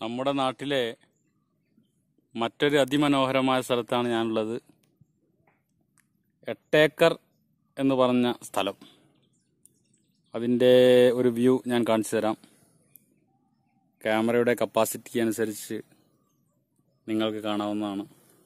നമ്മുടെ നാട്ടിലെ മറ്റൊരു അതിമനോഹരമായ സ്ഥലത്താണ് ഞാനുള്ളത് എട്ടേക്കർ എന്ന് പറഞ്ഞ സ്ഥലം അതിൻ്റെ ഒരു വ്യൂ ഞാൻ കാണിച്ചു തരാം ക്യാമറയുടെ കപ്പാസിറ്റി അനുസരിച്ച് നിങ്ങൾക്ക് കാണാവുന്നതാണ്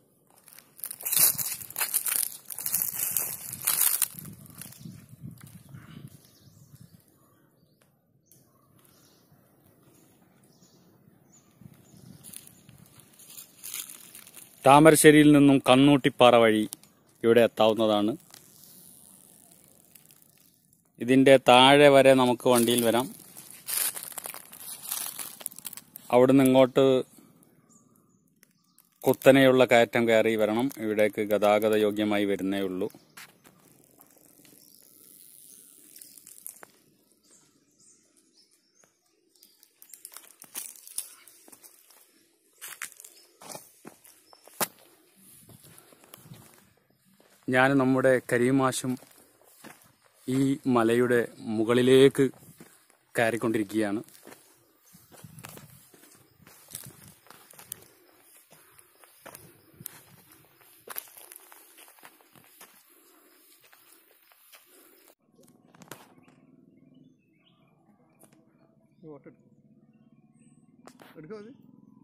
താമരശ്ശേരിയിൽ നിന്നും കണ്ണൂട്ടിപ്പാറ വഴി ഇവിടെ എത്താവുന്നതാണ് ഇതിൻ്റെ താഴെ വരെ നമുക്ക് വണ്ടിയിൽ വരാം അവിടുന്ന് ഇങ്ങോട്ട് കുത്തനെയുള്ള കയറ്റം കയറി വരണം ഇവിടേക്ക് ഗതാഗത യോഗ്യമായി വരുന്നേ ഉള്ളൂ ഞാൻ നമ്മുടെ കരീമാശും ഈ മലയുടെ മുകളിലേക്ക് കയറിക്കൊണ്ടിരിക്കുകയാണ് ഫോട്ടോ എടുക്കും എടുക്കാം അത്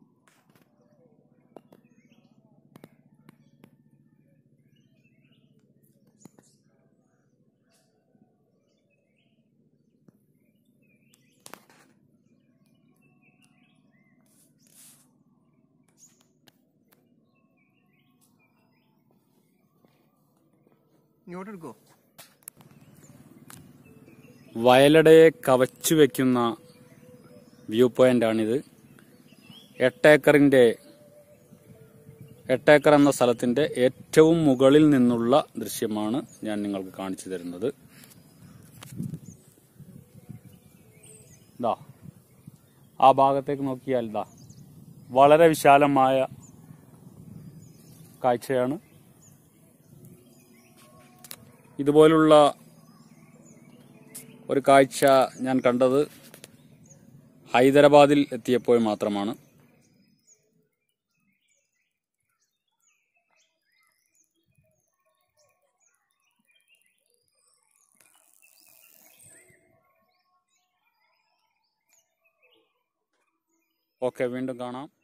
ഇങ്ങോട്ട് എടുക്കോ വയലടയെ കവച്ചു വെക്കുന്ന വ്യൂ പോയിന്റാണിത് എട്ടേക്കറിന്റെ എട്ടേക്കർ എന്ന സ്ഥലത്തിന്റെ ഏറ്റവും മുകളിൽ നിന്നുള്ള ദൃശ്യമാണ് ഞാൻ നിങ്ങൾക്ക് കാണിച്ചു തരുന്നത് ദാ ആ ഭാഗത്തേക്ക് നോക്കിയാൽ ദാ വളരെ വിശാലമായ കാഴ്ചയാണ് ഇതുപോലുള്ള ഒരു കാഴ്ച ഞാൻ കണ്ടത് ഹൈദരാബാദിൽ എത്തിയപ്പോൾ മാത്രമാണ് ഓക്കെ വീണ്ടും കാണാം